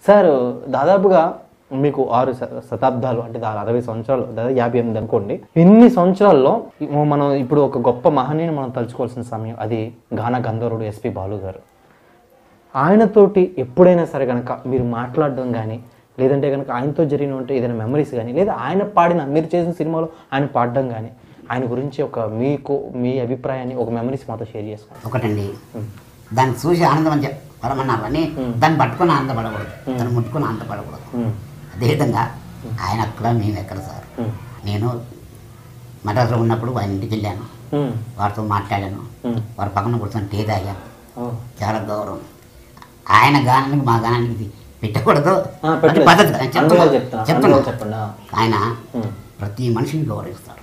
Sir దాదాపుగా మీకు ఆరు శ- శతాబ్దాలు అంటే దాదాపు అరవై సంవత్సరాలు దాదాపు యాభై ఎనిమిది అనుకోండి ఇన్ని సంవత్సరాల్లో ఈ- మనం ఇప్పుడు ఒక గొప్ప మహనీయుని మనం తలుచుకోవాల్సిన సమయం అది గాన గంధర్వుడు ఎస్పి బాలు గారు ఆయనతోటి ఎప్పుడైనా సరే కనుక మీరు మాట్లాడడం కానీ లేదంటే కనుక ఆయనతో జరిగిన ఏదైనా మెమరీస్ కానీ లేదా ఆయన పాడిన మీరు చేసిన సినిమాలో ఆయన పాడడం కానీ ఆయన గురించి ఒక మీకు మీ అభిప్రాయాన్ని ఒక మెమరీస్ మాతో షేర్ చేసుకోండి ఒకటండి దాన్ని చూసి ఆనందం అని పడమన్నారు అని దాన్ని పట్టుకొని ఆనందపడకూడదు దాన్ని ముట్టుకొని ఆనందపడకూడదు ఉమ్, అదేవిధంగా ఆయన అక్కడ మేము ఎక్కడ సార్ ఉమ్, నేను మద్రాసులో ఉన్నప్పుడు ఆయన ఇంటికి వెళ్ళాను ఉమ్, వారితో మాట్లాడాను ఉమ్. వారి పక్కన కూర్చొని టీ తాగాను ఓ, చాలా గౌరవం ఆయన గానానికి మా గానానికి పెట్టకూడదు ఆ, అది పెట్టలేదు. పద్ధతి నేను చెప్తున్నా. అనుభవాలు చెప్తా చెప్తున్నా అనుభవాలు చెప్పండి ఆ. ఆయన ఉమ్, ప్రతి మనిషిని గౌరవిస్తాడు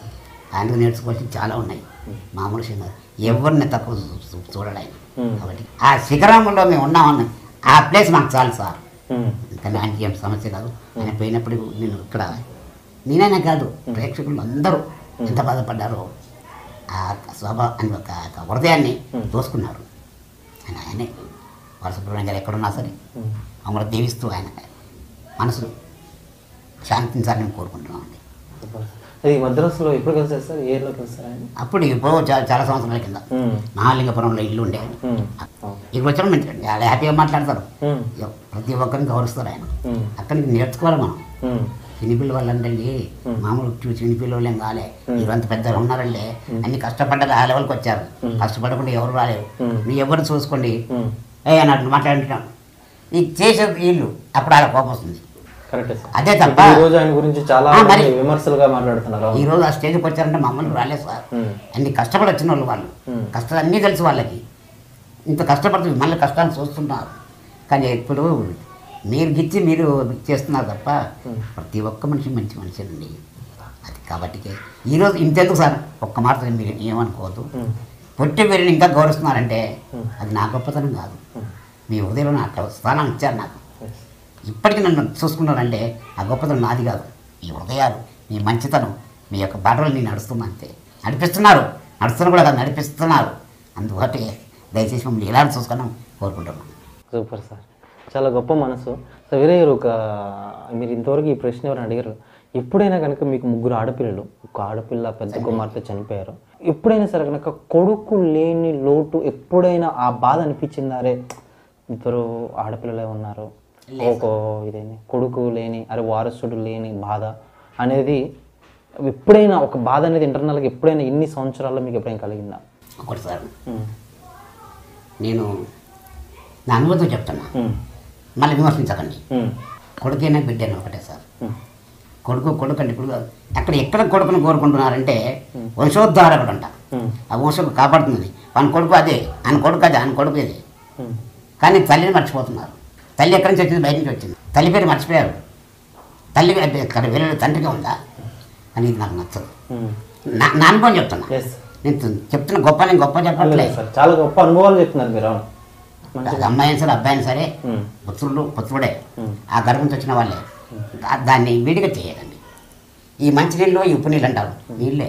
ఆయనకు నేర్చుకోవాల్సి చాలా ఉన్నాయి మామూలు విషయం కాదు ఎవరిని తక్కువ చూ- చూ- చూడడు ఆయన ఉమ్. కాబట్టి ఆ శిఖరంలో మేము ఉన్నామన్న ఆ ప్లేస్ మాకు చాలు సార్ ఉమ్, కానీ ఆయనకి ఏం సమస్య కాదు ఆయన పోయినప్పుడు నేను ఇక్కడ నేనైనా కాదు ప్రేక్షకులు అందరూ ఎంత బాధపడ్డారో ఆ స్వభ అని ఒక ఒక హృదయాన్ని దోసుకున్నారు ఆయన ఆయనే వారు సుబ్రహ్మణ్యం గారు ఎక్కడున్నా సరే ఉమ్. మమ్మల్ని దీవిస్తూ ఆయన మనసు శాంతించాలని కోరుకుంటున్నామండి సూపర్. అది మద్రాసులో ఎప్పుడు కలిసారు సార్ ఏ ఇయర్లో కలిసారు ఆయన అప్పుడు ఇప్పుడు చాలా చాలా సంవత్సరాల కింద ఉమ్, మహాలింగపురంలో ఇల్లు ఉండే ఉమ్, ఇక్కడ వచ్చాము మేము చాలా హ్యాపీగా మాట్లాడతారు ఉమ్, ప్రతి ఒక్కరిని గౌరవిస్తారు ఆయన ఉమ్, అక్కడి నుంచి నేర్చుకోవాలి మనం ఉమ్, చినిపిల్ల వాళ్ళంటే మామూలు చూ- చినిపిల్ల వాళ్ళేం కాలే ఇవంత పెద్దలు ఉన్నారండి అన్ని కష్టపడ్డారు ఆ లెవెల్కి వచ్చారు కష్టపడకుండా ఎవరు రాలేరు ఉమ్. మీ ఎవరు చూసుకోండి ఉమ్. ఏ అన్నట్టు మాట్లాడుతున్నాం ఈ చేసే వీళ్ళు అప్పుడు అలా కోపం వస్తుంది కరెక్టే సార్ అదే తప్ప ఈ రోజు ఆయన గురించి చాలా ఆ, మరి- మంది విమర్శలుగా మాట్లాడుతున్నారు ఈ రోజు ఆ స్టేజ్కి వచ్చారంటే మమ్మల్ని రాలేదు సార్ ఉమ్, అన్ని కష్టపడి వచ్చిన వాళ్ళు వాళ్ళు ఉమ్. కష్టాలు అన్నీ తెలుసు వాళ్ళకి ఇంత కష్టపడుతుంది మళ్ళీ కష్టాన్ని చూస్తున్నారు కానీ ఇప్పుడు మీరు గిచ్చి మీరు చేస్తున్నారు తప్ప ప్రతి ఒక్క మనిషి మంచి మనిషి అండి అది కాబట్టి ఈరోజు ఇంతెందుకు సార్ ఒక్క మాట మీరు ఏమనుకోవద్దు ఉమ్, పొట్టి వీరిని ఇంకా గౌరవిస్తున్నారంటే అది నా గొప్పతనం కాదు మీ హృదయంలో నాకు అట్లా స్థానం ఇచ్చారు నాకు yes. ఇప్పటికీ నన్ను చూసుకున్నారంటే ఆ గొప్పతనం నాది కాదు మీ హృదయాలు మీ మంచితనం మీ యొక్క బాటలు నేను నడుస్తున్నా అంతే నడిపిస్తున్నారు నడుస్తున్నా కూడా కాదు నడిపిస్తున్నారు అందుబాటు దయచేసి మమ్మల్ని ఎలా చూసుకున్నాం కోరుకుంటున్నాం సూపర్ సార్ చాలా గొప్ప మనసు సార్ వేరే గారు ఒక మీరు ఇంతవరకు ఈ ప్రశ్న ఎవరు అడిగారు ఎప్పుడైనా కనుక మీకు ముగ్గురు ఆడపిల్లలు ఒక ఆడపిల్ల పెద్ద కుమార్తె చనిపోయారు ఎప్పుడైనా సరే కనుక కొడుకు లేని లోటు ఎప్పుడైనా ఆ బాధ అనిపించిందారే ఇద్దరు ఆడపిల్లలే ఉన్నారు ఒక ఇదేంటి కొడుకు లేని అరే వారసుడు లేని బాధ అనేది ఎప్పుడైనా ఒక బాధ అనేది ఇంటర్నల్గా ఎప్పుడైనా ఇన్ని సంవత్సరాల్లో మీకు ఎప్పుడైనా కలిగిందా ఒకటి సార్ ఉమ్, నేను నా అనుభూతితో చెప్తున్నా ఉమ్, మళ్ళీ విమర్శించకండి ఉమ్, కొడుకైనా బిడ్డైనా ఒకటే సార్ ఉమ్, కొడుకు కొడుకు అంటే ఇప్పుడు అక్కడ ఎక్కడ కొడుకును కోరుకుంటున్నారంటే వంశోద్ధారకుడు అంట ఉమ్, ఆ వంశం కాపాడుతుంది ఆయన కొడుకు అదే ఆయన కొడుకు అదే ఆయన కొడుకు ఇది ఉమ్, కానీ తల్లిని మర్చిపోతున్నారు తల్లి ఎక్కడి నుంచి వచ్చింది బయట నుంచి వచ్చింది తల్లి పేరు మర్చిపోయారు తల్లి అంటే ఇక్కడ వేరే తండ్రిగా ఉందా అని ఇది నాకు నచ్చదు ఉమ్. నా నా అనుభవం చెప్తున్నా ఎస్ నేను చెప్తున్న గొప్ప నేను గొప్ప చెప్పట్లే సార్ చాలా గొప్ప అనుభవాలు చెప్తున్నారు మీరు అవును మంచి అది అమ్మాయి అయినా సరే అబ్బాయి అయినా సరే ఉమ్, పుత్రులు పుత్రుడే ఉమ్, ఆ గర్భం నుంచి వచ్చిన వాళ్ళే దా- దాన్ని విడిగా చేయకండి ఈ మంచినీళ్ళు ఈ ఉప్పు నీళ్ళు అంటారు నీళ్ళే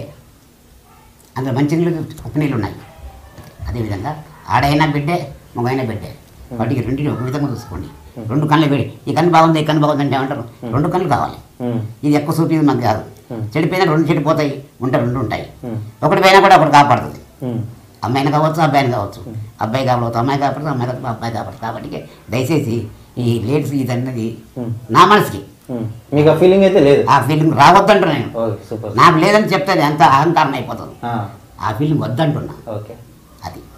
అందులో మంచినీళ్ళు ఉప్పు నీళ్ళు ఉన్నాయి అదేవిధంగా ఆడైనా బిడ్డే మగైనా బిడ్డే వాటికి రెండింటిని ఒక విధంగా చూసుకోండి రెండు కళ్ళు వేడి ఈ కన్ను బాగుంది ఈ కన్ను బాగుంది అంటే ఏమంటారు రెండు కళ్ళు కావాలి ఉమ్, ఇది ఎక్కువ చూపి మాకు కాదు Hmm. చెడిపోయినా రెండు చెడిపోతాయి ఉంటే రెండు ఉంటాయి ఉమ్, ఒకటి పోయినా కూడా ఒకటి కాపాడుతుంది ఉమ్, అమ్మాయిని కావచ్చు అబ్బాయిని కావచ్చు అబ్బాయి కాపాడుతుంది అమ్మాయి కాపాడుతుంది అమ్మాయి కాపాడుతుంది అబ్బాయి కాపాడుతుంది కాబట్టి దయచేసి ఈ లేడీస్ ఇదన్నది ఉమ్, నా మనసుకి ఉమ్. మీకు ఆ ఫీలింగ్ అయితే లేదు ఆ ఫీలింగ్ రావద్దంటున్నా నేను ఓకే సూపర్ నాకు లేదని చెప్తే అది ఎంత అహంకారం అయిపోతుంది ఆ, ఆ ఫీలింగ్ వద్దంటున్నా ఓకే అది